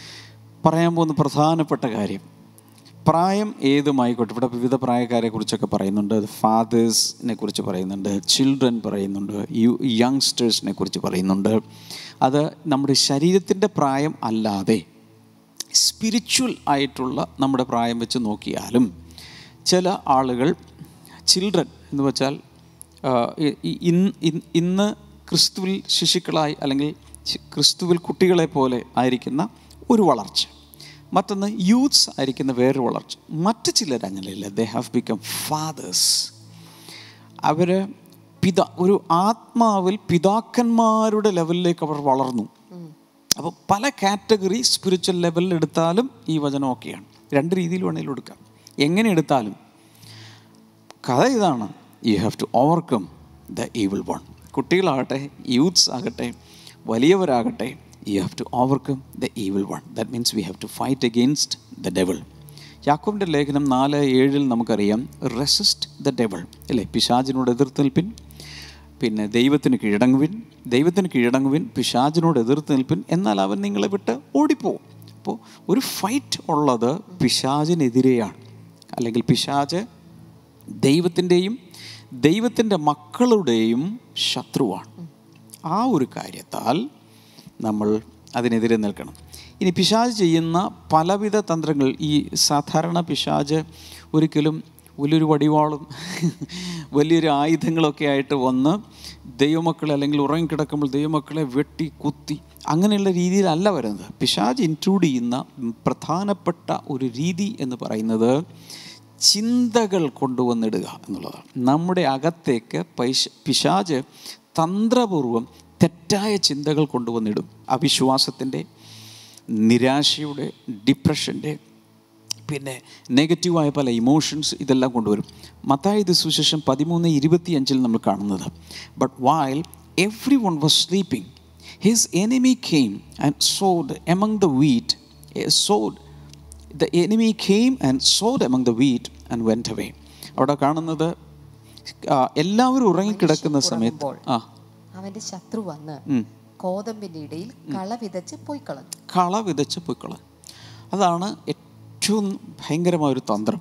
പറയാൻ പോകുന്ന പ്രധാനപ്പെട്ട കാര്യം പ്രായം ഏതുമായിക്കോട്ടെ ഇവിടെ വിവിധ പ്രായക്കാരെ കുറിച്ചൊക്കെ പറയുന്നുണ്ട് ഫാദേഴ്സിനെ കുറിച്ച് പറയുന്നുണ്ട് ചിൽഡ്രൻ പറയുന്നുണ്ട് യു യങ്സ്റ്റേഴ്സിനെ കുറിച്ച് പറയുന്നുണ്ട് അത് നമ്മുടെ ശരീരത്തിൻ്റെ പ്രായം അല്ലാതെ സ്പിരിച്വൽ ആയിട്ടുള്ള നമ്മുടെ പ്രായം വെച്ച് നോക്കിയാലും ചില ആളുകൾ ചിൽഡ്രൻ എന്ന് വെച്ചാൽ ആ, ഇ- ഇ- ഇന്ന് ഇന്ന് ഇന്ന് ക്രിസ്തുവിൽ ശിശുക്കളായി അല്ലെങ്കിൽ ചി- ക്രിസ്തുവിൽ കുട്ടികളെ പോലെ ആയിരിക്കുന്ന ഒരു വളർച്ച മറ്റൊന്ന് യൂത്ത്സ് ആയിരിക്കുന്ന വേറൊരു വളർച്ച മറ്റ് ചിലർ അങ്ങനെയല്ല ദേ ഹാവ് ബിക്കം ഫാദേഴ്സ് അവർ പിതാ ഒരു ആത്മാവിൽ പിതാക്കന്മാരുടെ ലെവലിലേക്ക് അവർ വളർന്നു അപ്പോൾ പല കാറ്റഗറി സ്പിരിച്വൽ ലെവലിൽ എടുത്താലും ഈ വചനം ഒക്കെയാണ് രണ്ട് രീതിയിൽ വേണമെങ്കിലും എടുക്കാം എങ്ങനെ എടുത്താലും കഥ ഇതാണ് you have to overcome the evil one കുട്ടികളാകട്ടെ യൂത്ത്സ് ആകട്ടെ വലിയവരാകട്ടെ you have to overcome the evil one that means we have to fight against the devil യാക്കോബിൻ്റെ ലേഖനം നാല് ഏഴിൽ നമുക്കറിയാം റെസിസ്റ്റ് ദ ഡെവിൾ അല്ലേ പിശാചിനോട് എതിർത്ത് നിൽപ്പിൻ പിന്നെ ദൈവത്തിന് കീഴടങ്ങുവിൻ ദൈവത്തിന് കീഴടങ്ങുവിൻ പിശാചിനോട് എതിർത്ത് നിൽപ്പിൻ എന്നാൽ അവൻ നിങ്ങളെ വിട്ട് ഓടിപ്പോവും അപ്പോൾ ഒരു ഫൈറ്റ് ഉള്ളത് പിശാചിനെതിരെയാണ് അല്ലെങ്കിൽ പിശാച് ദൈവത്തിൻ്റെയും ദൈവത്തിൻ്റെ മക്കളുടെയും ശത്രുവാണ് ആ ഒരു കാര്യത്താൽ നമ്മൾ അതിനെതിരെ നിൽക്കണം ഇനി പിശാജ് ചെയ്യുന്ന പലവിധ തന്ത്രങ്ങൾ ഈ സാധാരണ പിശാജ് ഒരിക്കലും വലിയൊരു വടിവാളും വലിയൊരു ആയുധങ്ങളൊക്കെ ആയിട്ട് വന്ന് ദൈവമക്കളെ അല്ലെങ്കിൽ ഉറങ്ങിക്കിടക്കുമ്പോൾ ദൈവമക്കളെ വെട്ടി കുത്തി അങ്ങനെയുള്ള രീതിയിലല്ല വരുന്നത് പിശാജ് ഇൻക്ലൂഡ് ചെയ്യുന്ന പ്രധാനപ്പെട്ട ഒരു രീതി എന്ന് പറയുന്നത് ചിന്തകൾ കൊണ്ടുവന്നിടുക എന്നുള്ളതാണ് നമ്മുടെ അകത്തേക്ക് പൈശ പിശാജ് തന്ത്രപൂർവം തെറ്റായ ചിന്തകൾ കൊണ്ടുവന്നിടും അവിശ്വാസത്തിൻ്റെ നിരാശയുടെ ഡിപ്രഷൻ്റെ പിന്നെ നെഗറ്റീവായ പല ഇമോഷൻസ് ഇതെല്ലാം കൊണ്ടുവരും മത്തായത് സുശേഷം പതിമൂന്ന് ഇരുപത്തിയഞ്ചിൽ നമ്മൾ കാണുന്നത് but while everyone was sleeping his enemy came and sowed among the wheat sowed the enemy came and sowed among the wheat and went away അവിടെ കാണുന്നത് ആ, എല്ലാവരും ഉറങ്ങിക്കിടക്കുന്ന സമയത്ത് ആ അവന്റെ ശത്രു വന്ന് ഉം. കോതമ്പിന്റെ ഇടയിൽ കള വിതച്ച് പോയി കളഞ്ഞു കള വിതച്ച് പൊയ്ക്കള അതാണ് ഏറ്റവും ഭയങ്കരമായൊരു തന്ത്രം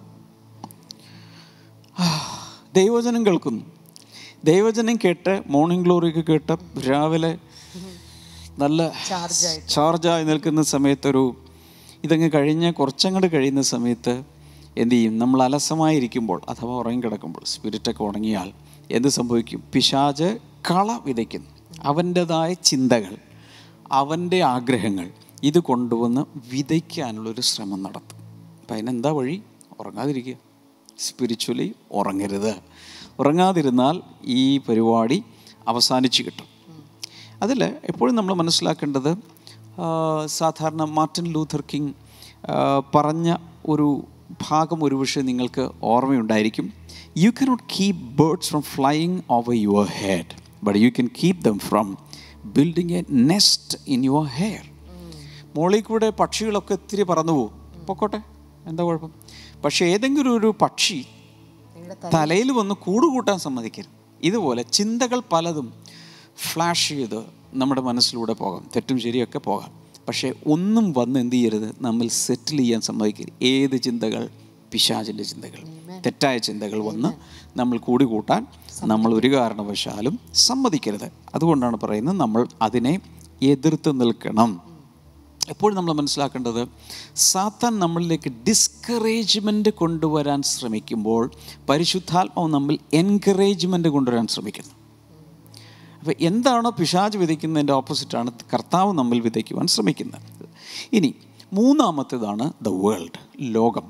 ആ, ദൈവവചനം കേൾക്കുന്നു ദൈവവചനം കേട്ട് മോർണിംഗ് ഗ്ലോറിയൊക്കെ കേട്ട് രാവിലെ നല്ല ചാർജായി നിൽക്കുന്ന സമയത്തൊരു ഇതങ്ങ് കഴിഞ്ഞ് കുറച്ചങ്ങോട്ട് കഴിയുന്ന സമയത്ത് എന്ത് ചെയ്യും നമ്മൾ അലസമായിരിക്കുമ്പോൾ അഥവാ ഉറങ്ങിക്കിടക്കുമ്പോൾ സ്പിരിറ്റൊക്കെ ഉണങ്ങിയാൽ എന്ത് സംഭവിക്കും പിശാജ് കള വിതയ്ക്കുന്നു അവൻ്റെതായ ചിന്തകൾ അവൻ്റെ ആഗ്രഹങ്ങൾ ഇത് കൊണ്ടുവന്ന് വിതയ്ക്കാനുള്ളൊരു ശ്രമം നടത്തും അപ്പം അതിനെന്താ വഴി ഉറങ്ങാതിരിക്കുക സ്പിരിച്വലി ഉറങ്ങരുത് ഉറങ്ങാതിരുന്നാൽ ഈ പരിപാടി അവസാനിച്ച് കിട്ടും അതിൽ എപ്പോഴും നമ്മൾ മനസ്സിലാക്കേണ്ടത് ആ, സാധാരണ മാർട്ടിൻ ലൂഥർ കിങ് ആ, പറഞ്ഞ ഒരു ഭാഗം ഒരുപക്ഷെ നിങ്ങൾക്ക് ഓർമ്മയുണ്ടായിരിക്കും you cannot keep birds from flying over your head but you can keep them from building a nest in your hair മുകളിൽ കൂടെ പക്ഷികളൊക്കെ ഒത്തിരി പറന്നു പോകും പൊക്കോട്ടെ എന്താ കുഴപ്പം പക്ഷേ ഏതെങ്കിലും ഒരു പക്ഷി നിങ്ങളുടെ തലയിൽ വന്ന് കൂട് കൂട്ടാൻ സമ്മതിക്കരുത് ഇതുപോലെ ചിന്തകൾ പലതും ഫ്ലാഷ് ചെയ്ത് നമ്മുടെ മനസ്സിലൂടെ പോകാം തെറ്റും ശരിയൊക്കെ പോകാം പക്ഷേ ഒന്നും വന്ന് എന്ത് ചെയ്യരുത് നമ്മൾ സെറ്റിൽ ചെയ്യാൻ സമ്മതിക്കരുത് ഏത് ചിന്തകൾ പിശാചിൻ്റെ ചിന്തകൾ തെറ്റായ ചിന്തകൾ വന്ന് നമ്മൾ കൂടി കൂട്ടാൻ നമ്മൾ ഒരു കാരണവശാലും സമ്മതിക്കരുത് അതുകൊണ്ടാണ് പറയുന്നത് നമ്മൾ അതിനെ എതിർത്ത് നിൽക്കണം എപ്പോഴും നമ്മൾ മനസ്സിലാക്കേണ്ടത് സാത്താൻ നമ്മളിലേക്ക് ഡിസ്കറേജ്മെൻറ്റ് കൊണ്ടുവരാൻ ശ്രമിക്കുമ്പോൾ പരിശുദ്ധാത്മാവ് നമ്മൾ എൻകറേജ്മെൻറ്റ് കൊണ്ടുവരാൻ ശ്രമിക്കുന്നു അപ്പോൾ എന്താണോ പിശാജ് വിതയ്ക്കുന്നതിൻ്റെ ഓപ്പോസിറ്റാണ് കർത്താവ് നമ്മൾ വിതയ്ക്കുവാൻ ശ്രമിക്കുന്നത് ഇനി മൂന്നാമത്തേതാണ് ദ വേൾഡ് ലോകം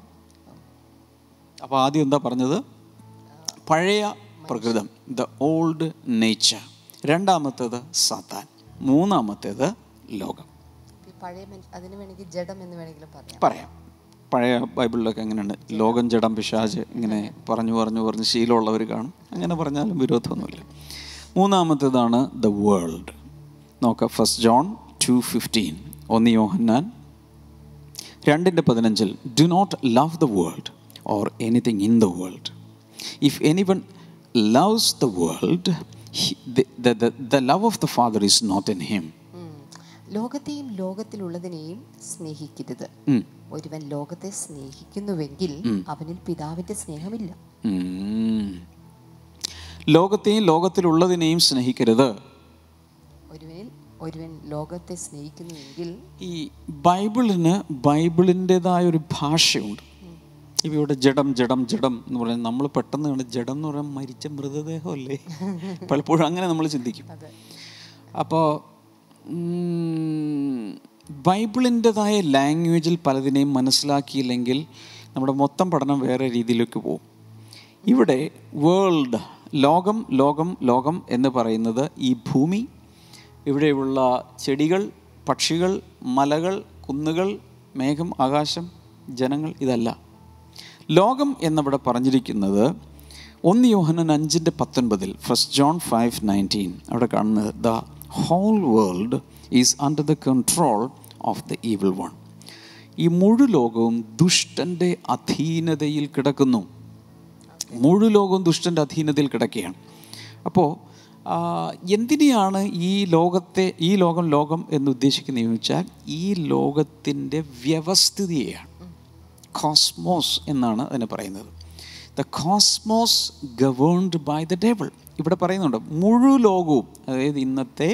അപ്പോൾ ആദ്യം എന്താ പറഞ്ഞത് പഴയ പ്രകൃതം ദ ഓൾഡ് നേച്ചർ രണ്ടാമത്തേത് സാത്താൻ മൂന്നാമത്തേത് ലോകം ഈ പഴയ മനുഷ്യ അതിന് വേണമെങ്കിൽ ജഡം എന്ന് വേണമെങ്കിലും പറയാം പറയാം പഴയ ബൈബിളിലൊക്കെ എങ്ങനെയുണ്ട് ലോകം ജഡം പിശാജ് ഇങ്ങനെ പറഞ്ഞു പറഞ്ഞു പറഞ്ഞ് ശീലമുള്ളവർ കാണും അങ്ങനെ പറഞ്ഞാലും വിരോധമൊന്നുമില്ല മൂന്നാമത്തേതാണ് ദ വേൾഡ് നോക്കാം ഫസ്റ്റ് ജോൺ ടു ഫിഫ്റ്റീൻ ഒന്ന് യോഹന്നാൻ രണ്ടിൻ്റെ പതിനഞ്ചിൽ do not love the world or anything in the world if anyone loves the world the love of the father is not in him um. ലോകത്തെയും ലോകത്തിലുള്ളതിനെയും സ്നേഹിക്കരുത് ഒരുവൻ ലോകത്തെ സ്നേഹിക്കുന്നുവെങ്കിൽ അവനിൽ പിതാവിന്റെ സ്നേഹമില്ല ഉം. ലോകത്തെയും ലോകത്തിലുള്ളതിനെയും സ്നേഹിക്കരുത് ഒരുവനിൽ ഒരുവൻ ലോകത്തെ സ്നേഹിക്കുന്നുവെങ്കിൽ ഈ ബൈബിളിന് ബൈബിളിൻ്റെതായ ഒരു ഭാഷയുണ്ട് ഇപ്പം ഇവിടെ ജഡം ജഡം ജഡം എന്ന് പറയുന്നത് നമ്മൾ പെട്ടെന്ന് കാണും ജഡം എന്ന് പറയാൻ മരിച്ച മൃതദേഹമല്ലേ പലപ്പോഴും അങ്ങനെ നമ്മൾ ചിന്തിക്കും അപ്പോൾ ബൈബിളിൻ്റെതായ ലാംഗ്വേജിൽ പലതിനെയും മനസ്സിലാക്കിയില്ലെങ്കിൽ നമ്മുടെ മൊത്തം പഠനം വേറെ രീതിയിലേക്ക് പോകും ഇവിടെ വേൾഡ് ലോകം ലോകം ലോകം എന്ന് പറയുന്നത് ഈ ഭൂമി ഇവിടെയുള്ള ചെടികൾ പക്ഷികൾ മലകൾ കുന്നുകൾ മേഘം ആകാശം ജനങ്ങൾ ഇതല്ല ലോകം എന്നിവിടെ പറഞ്ഞിരിക്കുന്നത് ഒന്ന് യോഹനൻ അഞ്ചിൻ്റെ പത്തൊൻപതിൽ ഫസ്റ്റ് ജോൺ ഫൈവ് നയൻറ്റീൻ അവിടെ കാണുന്നത് the whole world is under the control of the evil one ഈ മുഴു ലോകവും ദുഷ്ടൻ്റെ അധീനതയിൽ കിടക്കുന്നു മുഴു ലോകവും ദുഷ്ടൻ്റെ അധീനതയിൽ കിടക്കുകയാണ് അപ്പോൾ എന്തിനെയാണ് ഈ ലോകത്തെ ഈ ലോകം ലോകം എന്ന് ഉദ്ദേശിക്കുന്നത് ചോദിച്ചാൽ ഈ ലോകത്തിൻ്റെ വ്യവസ്ഥിതിയെയാണ് കോസ്മോസ് എന്നാണ് അതിനെ പറയുന്നത് the cosmos governed by the devil ഇവിടെ പറയുന്നുണ്ട് മുഴു ലോകവും അതായത് ഇന്നത്തെ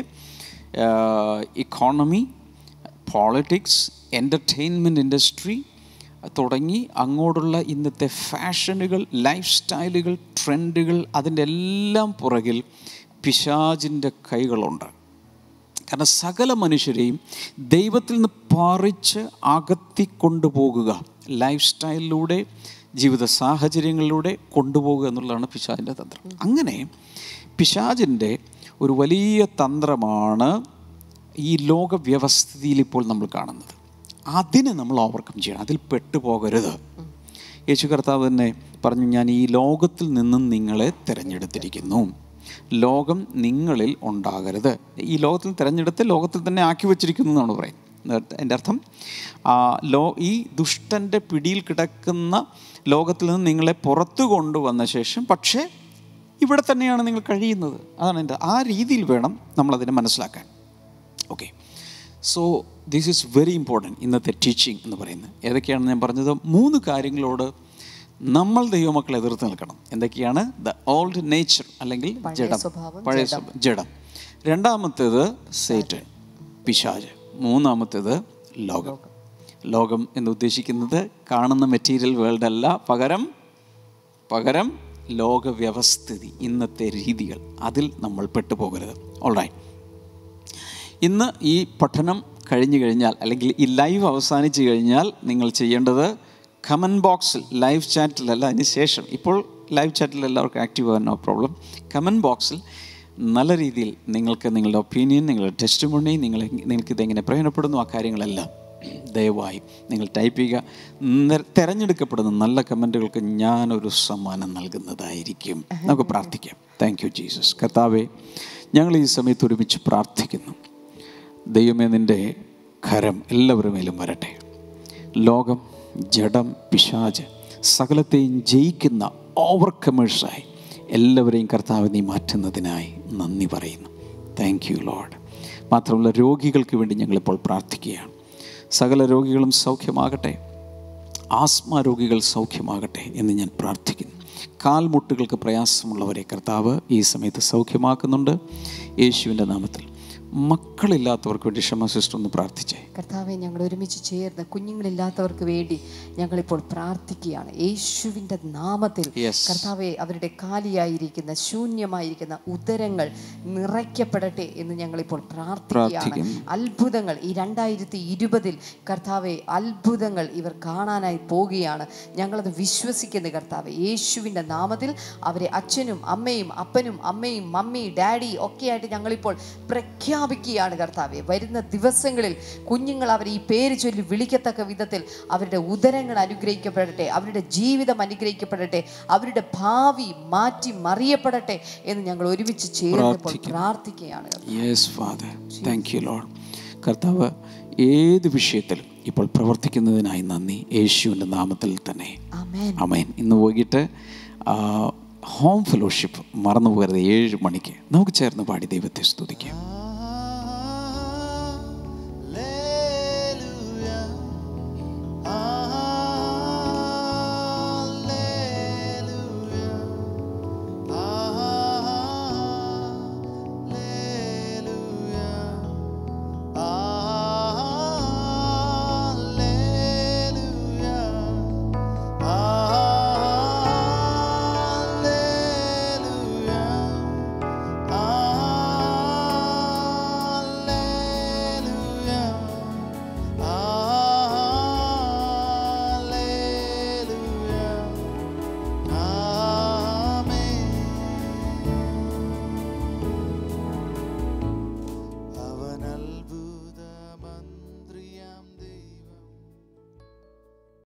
ഇക്കോണമി പോളിറ്റിക്സ് എൻ്റർടൈൻമെൻറ്റ് ഇൻഡസ്ട്രി തുടങ്ങി അങ്ങോട്ടുള്ള ഇന്നത്തെ ഫാഷനുകൾ ലൈഫ് സ്റ്റൈലുകൾ ട്രെൻഡുകൾ അതിൻ്റെ എല്ലാം പുറകിൽ പിശാജിൻ്റെ കൈകളുണ്ട് കാരണം സകല മനുഷ്യരെയും ദൈവത്തിൽ നിന്ന് പറിച്ച് അകത്തിക്കൊണ്ടുപോകുക ലൈഫ് സ്റ്റൈലിലൂടെ ജീവിത സാഹചര്യങ്ങളിലൂടെ കൊണ്ടുപോകുക എന്നുള്ളതാണ് പിശാജിൻ്റെ തന്ത്രം അങ്ങനെ പിശാജിൻ്റെ ഒരു വലിയ തന്ത്രമാണ് ഈ ലോക വ്യവസ്ഥിതിയിൽ ഇപ്പോൾ നമ്മൾ കാണുന്നത് അതിനെ നമ്മൾ ഓവർകം ചെയ്യണം അതിൽ പെട്ടുപോകരുത് യേശു കർത്താവ് തന്നെ പറഞ്ഞു ഞാൻ ഈ ലോകത്തിൽ നിന്നും നിങ്ങളെ തിരഞ്ഞെടുത്തിരിക്കുന്നു ലോകം നിങ്ങളിൽ ഉണ്ടാകരുത് ഈ ലോകത്തിൽ തിരഞ്ഞെടുത്ത് ലോകത്തിൽ തന്നെ ആക്കി വച്ചിരിക്കുന്നു എന്നാണ് പറയുന്നത് എൻ്റെ അർത്ഥം ആ ലോ ഈ ദുഷ്ടൻ്റെ പിടിയിൽ കിടക്കുന്ന ലോകത്തിൽ നിന്ന് നിങ്ങളെ പുറത്തു കൊണ്ടുവന്ന ശേഷം പക്ഷേ ഇവിടെ തന്നെയാണ് നിങ്ങൾ കഴിയുന്നത് അതാണ് എൻ്റെ ആ രീതിയിൽ വേണം നമ്മളതിനെ മനസ്സിലാക്കാൻ okay so this is very important ഇന്നത്തെ ടീച്ചിങ് എന്ന് പറയുന്നത് ഏതൊക്കെയാണ് ഞാൻ പറഞ്ഞത് മൂന്ന് കാര്യങ്ങളോട് നമ്മൾ ദൈവമക്കളെ എതിർത്ത് നിൽക്കണം എന്തൊക്കെയാണ് ദ ഓൾഡ് നേച്ചർ അല്ലെങ്കിൽ ജഡം സ്വഭാവം, പഴയ സ്വഭാവം ജഡം രണ്ടാമത്തേത് സേറ്റൻ പിശാജ് മൂന്നാമത്തേത് ലോകം ലോകം എന്ന് ഉദ്ദേശിക്കുന്നത് കാണുന്ന മെറ്റീരിയൽ വേൾഡ് അല്ല പകരം പകരം ലോക വ്യവസ്ഥിതി ഇന്നത്തെ രീതികൾ അതിൽ നമ്മൾ പെട്ടുപോകരുത് ഓൾറൈറ്റ് ഇന്ന് ഈ പഠനം കഴിഞ്ഞു കഴിഞ്ഞാൽ അല്ലെങ്കിൽ ഈ ലൈവ് അവസാനിച്ച് കഴിഞ്ഞാൽ നിങ്ങൾ ചെയ്യേണ്ടത് കമൻറ്റ് ബോക്സിൽ ലൈവ് ചാറ്റിലല്ല അതിന് ശേഷം ഇപ്പോൾ ലൈവ് ചാറ്റിൽ എല്ലാവർക്കും ആക്റ്റീവ് ആകാൻ നോ പ്രോബ്ലം കമൻറ്റ് ബോക്സിൽ നല്ല രീതിയിൽ നിങ്ങൾക്ക് നിങ്ങളുടെ ഒപ്പീനിയൻ നിങ്ങളുടെ ടെസ്റ്റ് മണി നിങ്ങൾ നിങ്ങൾക്ക് ഇതെങ്ങനെ പ്രയോജനപ്പെടുന്നു ആ കാര്യങ്ങളെല്ലാം ദയവായി നിങ്ങൾ ടൈപ്പ് ചെയ്യുക നെ- തിരഞ്ഞെടുക്കപ്പെടുന്ന നല്ല കമൻറ്റുകൾക്ക് ഞാനൊരു സമ്മാനം നൽകുന്നതായിരിക്കും നമുക്ക് പ്രാർത്ഥിക്കാം താങ്ക് യു ജീസസ് കർത്താവെ ഞങ്ങൾ ഈ സമയത്ത് ഒരുമിച്ച് പ്രാർത്ഥിക്കുന്നു ദൈവമേ നിൻ്റെ കരം എല്ലാവരുടെ മേലും വരട്ടെ ലോകം ജഡം പിശാജ് സകലത്തെയും ജയിക്കുന്ന ഓവർകമേഴ്സായി എല്ലാവരെയും കർത്താവ് നീ മാറ്റുന്നതിനായി നന്ദി പറയുന്നു താങ്ക് യു ലോഡ് മാത്രമല്ല രോഗികൾക്ക് വേണ്ടി ഞങ്ങളിപ്പോൾ പ്രാർത്ഥിക്കുകയാണ് സകല രോഗികളും സൗഖ്യമാകട്ടെ ആസ്മ രോഗികൾ സൗഖ്യമാകട്ടെ എന്ന് ഞാൻ പ്രാർത്ഥിക്കുന്നു കാൽമുട്ടുകൾക്ക് പ്രയാസമുള്ളവരെ കർത്താവ് ഈ സമയത്ത് സൗഖ്യമാക്കുന്നുണ്ട് യേശുവിൻ്റെ നാമത്തിൽ മക്കളില്ലാത്തവർക്ക് വേണ്ടി ക്ഷമ സിസ്റ്റർ ഒന്ന് പ്രാർത്ഥിച്ചേ കർത്താവെ ഞങ്ങൾ ഒരുമിച്ച് ചേർന്ന് കുഞ്ഞുങ്ങളില്ലാത്തവർക്ക് വേണ്ടി ഞങ്ങളിപ്പോൾ പ്രാർത്ഥിക്കുകയാണ് യേശുവിൻ്റെ നാമത്തിൽ Yes. കർത്താവെ അവരുടെ കാലിയായിരിക്കുന്ന ശൂന്യമായിരിക്കുന്ന ഉദരങ്ങൾ നിറയ്ക്കപ്പെടട്ടെ എന്ന് ഞങ്ങളിപ്പോൾ പ്രാർത്ഥിക്കുകയാണ് പ്രാർത്ഥിക്കുന്നു. അത്ഭുതങ്ങൾ ഈ രണ്ടായിരത്തി ഇരുപതിൽ കർത്താവെ അത്ഭുതങ്ങൾ ഇവർ കാണാനായി പോവുകയാണ് ഞങ്ങളത് വിശ്വസിക്കുന്ന കർത്താവ് യേശുവിൻ്റെ നാമത്തിൽ അവരെ അച്ഛനും അമ്മയും അപ്പനും അമ്മയും മമ്മി ഡാഡി ഒക്കെയായിട്ട് ഞങ്ങളിപ്പോൾ പ്രഖ്യാപിക്കുകയാണ് കർത്താവെ വരുന്ന ദിവസങ്ങളിൽ കുഞ്ഞുങ്ങൾ അവരെ ഈ പേര് ചൊല്ലി വിളിക്കത്തക്ക വിധത്തിൽ അവരുടെ ഉദരങ്ങൾ അനുഗ്രഹിക്കപ്പെടട്ടെ അവരുടെ ജീവിതം അനുഗ്രഹിക്കപ്പെടട്ടെ അവരുടെ ഭാവി മാറ്റി മറിയപ്പെടട്ടെ എന്ന് ഞങ്ങൾ ഒരുമിച്ച് ചേർന്നപ്പോൾ പ്രാർത്ഥിക്കുകയാണ് കർത്താവേ. Yes father thank you Lord കർത്താവ് ഏത് വിഷയത്തിലും ഇപ്പോൾ പ്രവർത്തിക്കുന്നതിനായി നന്ദി യേശുവിൻ്റെ നാമത്തിൽ തന്നെ ആമേൻ അമേൻ ഇന്ന് വൈകിട്ട് ഹോം ഫെലോഷിപ്പ് മറന്നു പോകരുത് ഏഴ് മണിക്ക് നമുക്ക് ചേർന്ന് പാടി ദൈവത്തെ സ്തുതിക്കാം